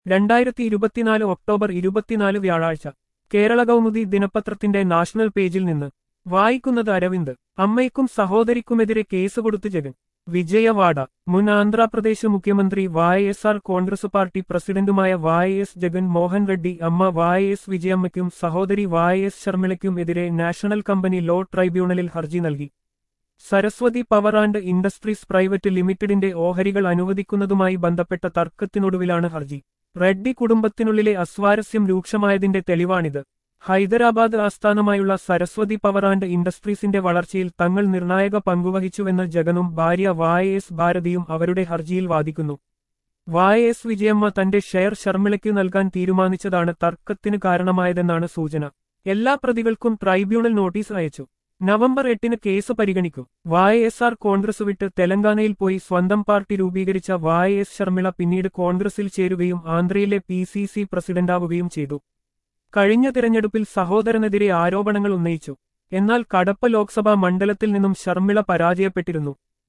രണ്ടായിരത്തി ഇരുപത്തിനാല് ഒക്ടോബർ ഇരുപത്തിനാല് വ്യാഴാഴ്ച കേരള കൗമുദി ദിനപത്രത്തിന്റെ നാഷണൽ പേജിൽ നിന്ന് വായിക്കുന്നത് അരവിന്ദ് അമ്മയ്ക്കും സഹോദരിക്കുമെതിരെ കേസ് കൊടുത്തു ജഗൻ വിജയവാഡ മുൻ ആന്ധ്രാപ്രദേശ് മുഖ്യമന്ത്രി വായ എസ് ആർ കോൺഗ്രസ് പാർട്ടി പ്രസിഡന്റുമായ വായ എസ് ജഗൻ മോഹൻ റെഡ്ഡി അമ്മ വായ എസ് വിജയമ്മയ്ക്കും സഹോദരി വായ എസ് ശർമിളയ്ക്കും എതിരെ നാഷണൽ കമ്പനി ലോ ട്രൈബ്യൂണലിൽ ഹർജി നൽകി Saraswati power and industries private ലിമിറ്റഡിന്റെ ഓഹരികൾ അനുവദിക്കുന്നതുമായി ബന്ധപ്പെട്ട തർക്കത്തിനൊടുവിലാണ് ഹർജി റെഡ്ഡി കുടുംബത്തിനുള്ളിലെ അസ്വാരസ്യം രൂക്ഷമായതിന്റെ തെളിവാണിത് ഹൈദരാബാദ് ആസ്ഥാനമായുള്ള സരസ്വതി പവർ ആൻഡ് ഇൻഡസ്ട്രീസിന്റെ വളർച്ചയിൽ തങ്ങൾ നിർണായക പങ്കുവഹിച്ചുവെന്ന് ജഗനും ഭാര്യ വായ എസ് ഭാരതിയും അവരുടെ ഹർജിയിൽ വാദിക്കുന്നു വായ എസ് വിജയമ്മ തന്റെ ഷെയർ ശർമിളയ്ക്ക് നൽകാൻ തീരുമാനിച്ചതാണ് തർക്കത്തിന് കാരണമായതെന്നാണ് സൂചന എല്ലാ പ്രതികൾക്കും ട്രൈബ്യൂണൽ നോട്ടീസ് അയച്ചു നവംബർ എട്ടിന് കേസ് പരിഗണിക്കും വായ എസ് ആർ കോൺഗ്രസ് വിട്ട് തെലങ്കാനയിൽ പോയി സ്വന്തം പാർട്ടി രൂപീകരിച്ച വായ എസ് ശർമിള പിന്നീട് കോൺഗ്രസിൽ ചേരുകയും ആന്ധ്രയിലെ പി സി സി പ്രസിഡന്റാവുകയും ചെയ്തു കഴിഞ്ഞ തിരഞ്ഞെടുപ്പിൽ സഹോദരനെതിരെ ആരോപണങ്ങൾ ഉന്നയിച്ചു എന്നാൽ കടപ്പ ലോക്സഭാ മണ്ഡലത്തിൽ നിന്നും ശർമിള പരാജയപ്പെട്ടിരുന്നു